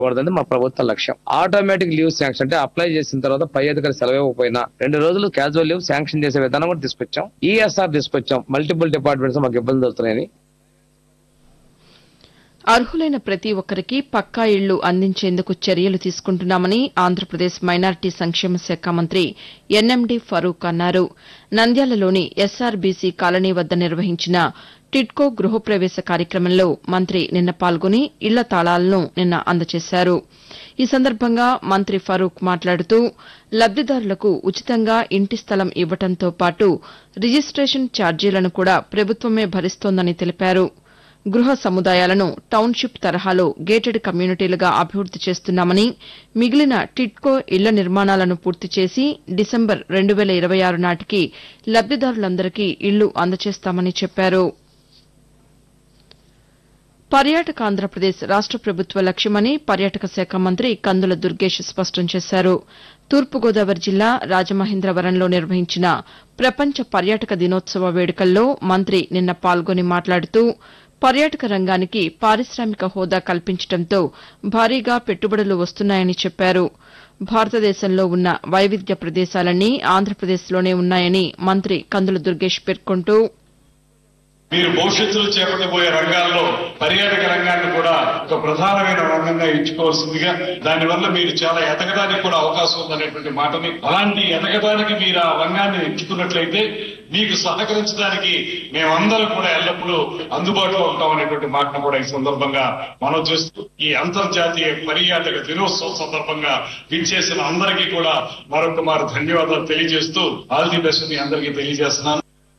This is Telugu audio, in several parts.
కూడదని మా ప్రభుత్వ లక్ష్యం ఆటోమేటిక్ లీవ్ శాంక్షన్ అంటే అప్లై చేసిన తర్వాత పై అధికారి సెలవు ఇవ్వకపోయినా రెండు రోజులు క్యాజువల్ లీవ్ శాంక్షన్ చేసే విధానం కూడా తీసుకొచ్చాం ఈఎస్ఆర్ తీసుకొచ్చాం మల్టిపుల్ డిపార్ట్మెంట్స్ మాకు ఇబ్బంది జరుగుతున్నాయని అర్హులైన ప్రతి ఒక్కరికి పక్కా ఇళ్లు అందించేందుకు చర్యలు తీసుకుంటున్నామని ఆంధ్రప్రదేశ్ మైనారిటీ సంక్షేమ శాఖ మంత్రి ఎన్ఎండి ఫరూక్ అన్నారు నంద్యాలలోని ఎస్ఆర్బీసీ కాలనీ వద్ద నిర్వహించిన టిడ్కో గృహప్రవేశ కార్యక్రమంలో మంత్రి నిన్న పాల్గొని ఇళ్ల తాళాలను నిన్న అందజేశారు ఈ సందర్భంగా మంత్రి ఫరూక్ మాట్లాడుతూ లబ్దిదారులకు ఉచితంగా ఇంటి స్థలం ఇవ్వడంతో పాటు రిజిస్టేషన్ ఛార్జీలను కూడా ప్రభుత్వమే భరిస్తోందని తెలిపారు గృహ సముదాయాలను టౌన్షిప్ తరహాలో గేటెడ్ కమ్యూనిటీలుగా అభివృద్ది చేస్తున్నామని మిగిలిన టిడ్కో ఇళ్ల నిర్మాణాలను పూర్తి చేసి డిసెంబర్ రెండు వేల ఇరవై ఆరు నాటికి లబ్దిదారులందరికీ ఇళ్లు అందజేస్తామని చెప్పారు పర్యాటక ఆంధ్రప్రదేశ్ రాష్ట ప్రభుత్వ లక్ష్యమని పర్యాటక శాఖ మంత్రి కందుల దుర్గేష్ స్పష్టం చేశారు తూర్పుగోదావరి జిల్లా రాజమహేంద్రవరంలో నిర్వహించిన ప్రపంచ పర్యాటక దినోత్సవ వేడుకల్లో మంత్రి నిన్న పాల్గొని మాట్లాడుతూ పర్యాటక రంగానికి పారిశామిక హోదా కల్పించడంతో భారీగా పెట్టుబడులు వస్తున్నాయని చెప్పారు భారతదేశంలో ఉన్న వైవిధ్య ప్రదేశాలన్నీ ఆంధ్రప్రదేశ్లోనే ఉన్నాయని మంత్రి కందుల దుర్గేష్ పేర్కొంటూ మీరు భవిష్యత్తులో చేపట్టబోయే రంగాల్లో పర్యాటక రంగాన్ని కూడా ఒక ప్రధానమైన రంగంగా ఎంచుకోవాల్సిందిగా దానివల్ల మీరు చాలా ఎదగడానికి కూడా అవకాశం ఉందనేటువంటి మాటని అలాంటి ఎదగడానికి మీరు ఆ రంగాన్ని ఎంచుకున్నట్లయితే మీకు సహకరించడానికి మేమందరం కూడా ఎల్లప్పుడూ అందుబాటులో ఉంటాం అనేటువంటి మాటను కూడా ఈ సందర్భంగా మనం చేస్తూ ఈ అంతర్జాతీయ పర్యాటక దినోత్సవం సందర్భంగా విచ్చేసిన అందరికీ కూడా మరొక మారు ధన్యవాదాలు తెలియజేస్తూ ఆల్ ది బెస్ట్ మీ అందరికీ తెలియజేస్తున్నాను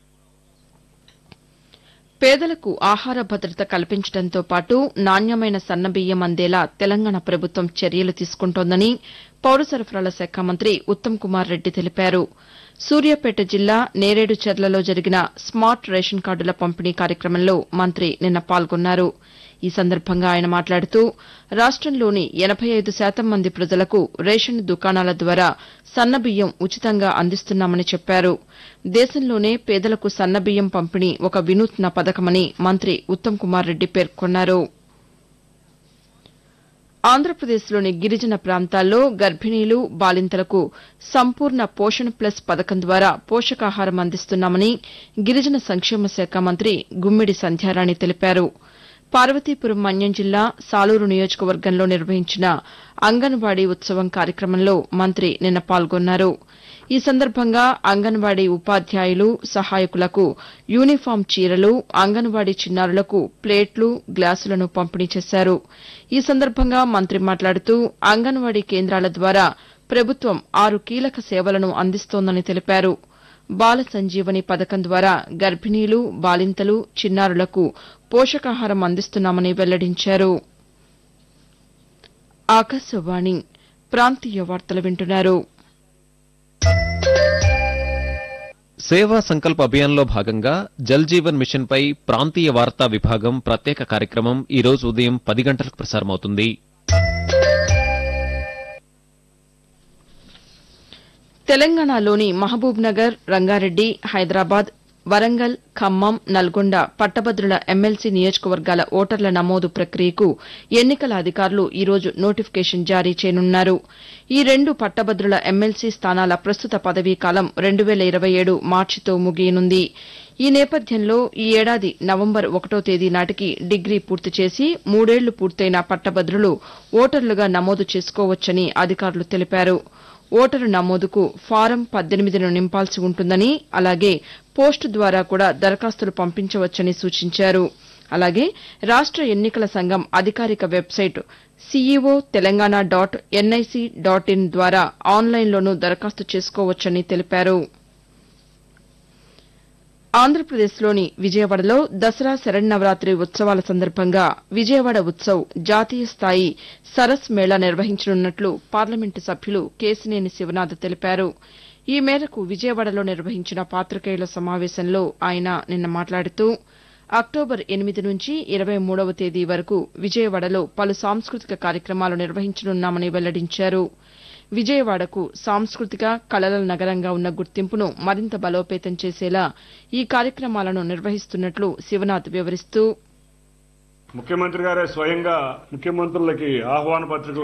పేదలకు ఆహార భద్రత కల్పించడంతో పాటు నాణ్యమైన సన్నబియ్యం అందేలా తెలంగాణ ప్రభుత్వం చర్యలు తీసుకుంటోందని పౌర సరఫరాల శాఖ మంత్రి ఉత్తమ్ కుమార్ రెడ్డి తెలిపారు సూర్యాపేట జిల్లా నేరేడుచర్లలో జరిగిన స్మార్ట్ రేషన్ కార్డుల పంపిణీ కార్యక్రమంలో మంత్రి నిన్న పాల్గొన్నారు ఈ సందర్భంగా ఆయన మాట్లాడుతూ రాష్టంలోని ఎనబై ఐదు శాతం మంది ప్రజలకు రేషన్ దుకాణాల ద్వారా సన్నబియ్యం ఉచితంగా అందిస్తున్నామని చెప్పారు దేశంలోనే పేదలకు సన్నబియ్యం పంపిణీ ఒక వినూత్న పథకమని మంత్రి ఉత్తమ్ కుమార్ రెడ్డి పేర్కొన్నారు ఆంధ్రప్రదేశ్లోని గిరిజన ప్రాంతాల్లో గర్భిణీలు బాలింతలకు సంపూర్ణ పోషణ ప్లస్ పథకం ద్వారా పోషకాహారం అందిస్తున్నామని గిరిజన సంక్షేమ శాఖ మంత్రి గుమ్మిడి సంధ్యారాణి తెలిపారు పార్వతీపురం మన్యం జిల్లా సాలూరు నియోజకవర్గంలో నిర్వహించిన అంగన్వాడీ ఉత్సవం కార్యక్రమంలో మంత్రి నిన్న పాల్గొన్నారు ఈ సందర్భంగా అంగన్వాడీ ఉపాధ్యాయులు సహాయకులకు యూనిఫామ్ చీరలు అంగన్వాడీ చిన్నారులకు ప్లేట్లు గ్లాసులను పంపిణీ చేశారు ఈ సందర్భంగా మంత్రి మాట్లాడుతూ అంగన్వాడీ కేంద్రాల ద్వారా ప్రభుత్వం ఆరు కీలక సేవలను అందిస్తోందని తెలిపారు బాల సంజీవని పథకం ద్వారా గర్భిణీలు బాలింతలు చిన్నారులకు పోషకాహారం అందిస్తున్నామని వెల్లడించారు ఆకాశవాణి ప్రాంతీయ వార్తలు వింటున్నారు సేవా సంకల్ప్ అభియాన్లో భాగంగా జల్ జీవన్ మిషన్ పై ప్రాంతీయ వార్తా విభాగం ప్రత్యేక కార్యక్రమం ఈ రోజు ఉదయం పది గంటలకు ప్రసారమవుతుంది తెలంగాణలోని మహబూబ్ నగర్ రంగారెడ్డి హైదరాబాద్ వరంగల్ ఖమ్మం నల్గొండ పట్టభద్రుల ఎమ్మెల్సీ నియోజకవర్గాల ఓటర్ల నమోదు ప్రక్రియకు ఎన్నికల అధికారులు ఈ రోజు నోటిఫికేషన్ జారీ చేయనున్నారు ఈ రెండు పట్టభద్రుల ఎమ్మెల్సీ స్థానాల ప్రస్తుత పదవీకాలం రెండు వేల ఇరవై ఏడు మార్చితో ముగియనుంది ఈ నేపథ్యంలో ఈ ఏడాది నవంబర్ ఒకటో తేదీ నాటికి డిగ్రీ పూర్తి చేసి మూడేళ్లు పూర్తయిన పట్టభద్రులు ఓటర్లుగా నమోదు చేసుకోవచ్చని అధికారులు తెలిపారు ఓటరు నమోదుకు ఫారం పద్దెనిమిదిను నింపాల్సి ఉంటుందని అలాగే పోస్టు ద్వారా కూడా దరఖాస్తులు పంపించవచ్చని సూచించారు అలాగే రాష్ట ఎన్నికల సంఘం అధికారిక website CEO Telangana dot NIC dot in ద్వారా ఆన్లైన్లోనూ దరఖాస్తు చేసుకోవచ్చని తెలిపారు ఆంధ్రప్రదేశ్లోని విజయవాడలో దసరా శరన్నవరాత్రి ఉత్సవాల సందర్భంగా విజయవాడ ఉత్సవ్ జాతీయ స్థాయి సరస్ మేళా నిర్వహించనున్నట్లు పార్లమెంటు సభ్యులు కేశినేని శివనాథ్ తెలిపారు ఈ మేరకు విజయవాడలో నిర్వహించిన పాతికేయుల సమావేశంలో ఆయన నిన్న మాట్లాడుతూ అక్టోబర్ ఎనిమిది నుంచి ఇరవై మూడవ తేదీ వరకు విజయవాడలో పలు సాంస్కృతిక కార్యక్రమాలు నిర్వహించనున్నామని వెల్లడించారు విజయవాడకు సాంస్కృతిక కళల నగరంగా ఉన్న గుర్తింపును మరింత బలోపేతం చేసేలా ఈ కార్యక్రమాలను నిర్వహిస్తున్నట్లు శివనాథ్ వివరిస్తూ ముఖ్యమంత్రి గారే స్వయంగా ముఖ్యమంత్రులకి ఆహ్వాన పత్రికలు